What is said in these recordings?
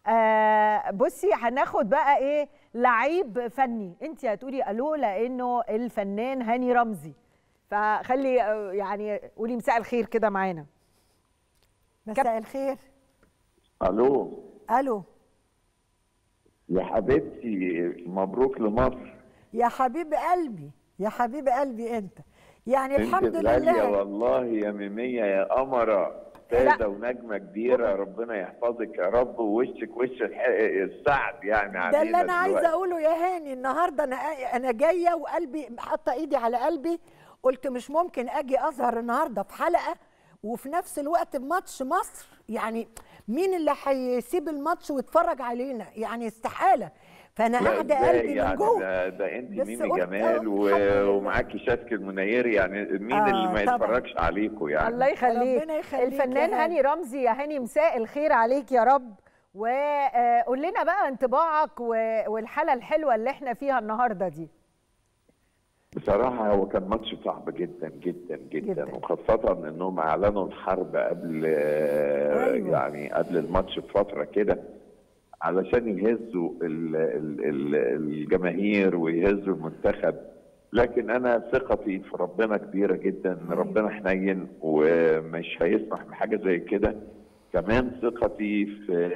آه بصي هناخد بقى ايه لعيب فني انت هتقولي الو لانه الفنان هاني رمزي فخلي آه، يعني قولي مساء الخير كده معانا مساء الخير الو الو يا حبيبتي مبروك لمصر يا حبيب قلبي يا حبيب قلبي انت يعني انت الحمد غالية لله والله يا ميمية يا قمرة سادة ونجمة كبيرة ربنا يحفظك يا رب ووشك وش الح- السعد يعني علينا ده اللي انا عايزه دلوقتي. اقوله يا هاني النهارده انا انا جايه وقلبي حاطه ايدي على قلبي قلت مش ممكن اجي اظهر النهارده في حلقه وفي نفس الوقت بماتش مصر يعني مين اللي هيسيب الماتش ويتفرج علينا يعني استحاله فانا لا قاعده ازاي قلبي من يعني جوه ده, ده انت بس ميمي قلت جمال أهو و... الحمد لله. ومعاكي شاسك المنيري يعني مين آه، اللي ما طبعاً. يتفرجش عليكم يعني الله يخليك ربنا يخليك الفنان يا هاني رمزي يا هاني مساء الخير عليك يا رب وقول لنا بقى انطباعك و- والحاله الحلوه اللي احنا فيها النهارده دي بصراحة هو كان ماتش صعب جدا جدا جدا, جداً. جداً. وخاصة انهم اعلنوا الحرب قبل آه، أيوة. يعني قبل الماتش بفترة كده علشان يهزوا ال- ال- ال- الجماهير ويهزوا المنتخب لكن انا ثقتي في ربنا كبيرة جدا ان ربنا حنين ومش هيسمح بحاجة زي كده كمان ثقتي في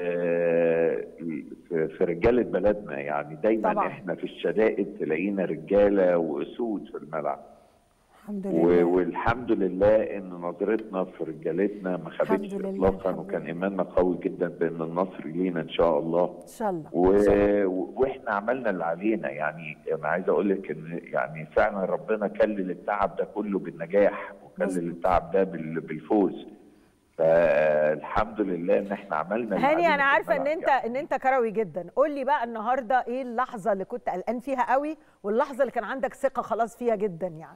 في, في رجاله بلدنا يعني دايما طبعاً. احنا في الشدائد تلاقينا رجاله واسود في الملعب الحمد و- لله والحمد لله ان نظرتنا في رجالتنا ما الحمد خابتش لله، اطلاقا الحمد وكان لله. ايماننا قوي جدا بان النصر لينا ان شاء الله ان شاء الله و... واحنا عملنا اللي علينا يعني انا عايز اقول لك ان يعني فعلا ربنا كلل التعب ده كله بالنجاح وكلل مظبوط. التعب ده بال... بالفوز فالحمد لله ان احنا عملنا اللي هاني علينا انا في عارفه ان الملعب انت يعني. ان انت كروي جدا قول لي بقى النهارده ايه اللحظه اللي كنت قلقان فيها قوي واللحظه اللي كان عندك ثقه خلاص فيها جدا يعني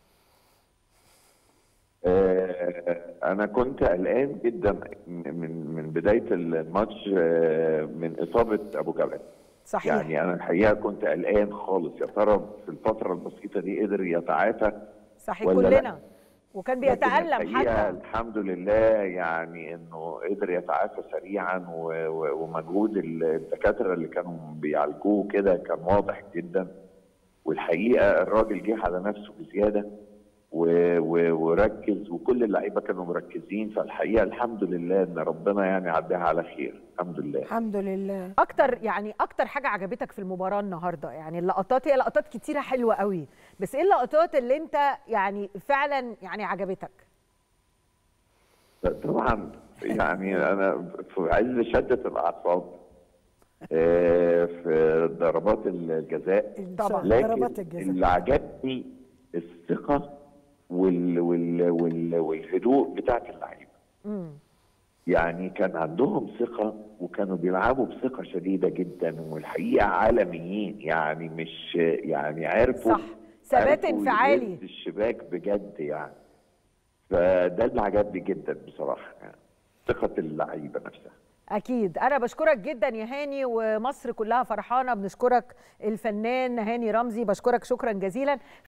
آه، انا كنت قلقان جدا من من بدايه الماتش آه، من اصابه ابو جبل صحيح يعني انا الحقيقه كنت قلقان خالص يا ترى في الفتره البسيطه دي قدر يتعافى صحيح ولا لا؟ كلنا وكان لكن بيتالم الحقيقة حتى الحمد لله يعني انه قدر يتعافى سريعا و- و- ومجهود الدكاتره اللي كانوا بيعالجوه كده كان واضح جدا والحقيقه الراجل جه على نفسه بزياده و- و- وركز وكل اللعيبه كانوا مركزين فالحقيقه الحمد لله ان ربنا يعني عداها على خير الحمد لله الحمد لله اكتر يعني اكتر حاجه عجبتك في المباراه النهارده يعني اللقطات هي لقطات كتيره حلوه قوي بس ايه اللقطات اللي انت يعني فعلا يعني عجبتك طبعا يعني انا في عز شده الاعصاب آه، في ضربات الجزاء طبعا لكن ضربات الجزاء اللي عجبني الثقه وال وال وال والهدوء بتاعت اللعيبه امم يعني كان عندهم ثقه وكانوا بيلعبوا بثقه شديده جدا والحقيقه عالميين يعني مش يعني عرفوا صح ثبات عرفوا انفعالي يهز الشباك بجد يعني فده اللي عجبني جدا بصراحه يعني ثقه اللعيبه نفسها اكيد انا بشكرك جدا يا هاني ومصر كلها فرحانه بنشكرك الفنان هاني رمزي بشكرك شكرا جزيلا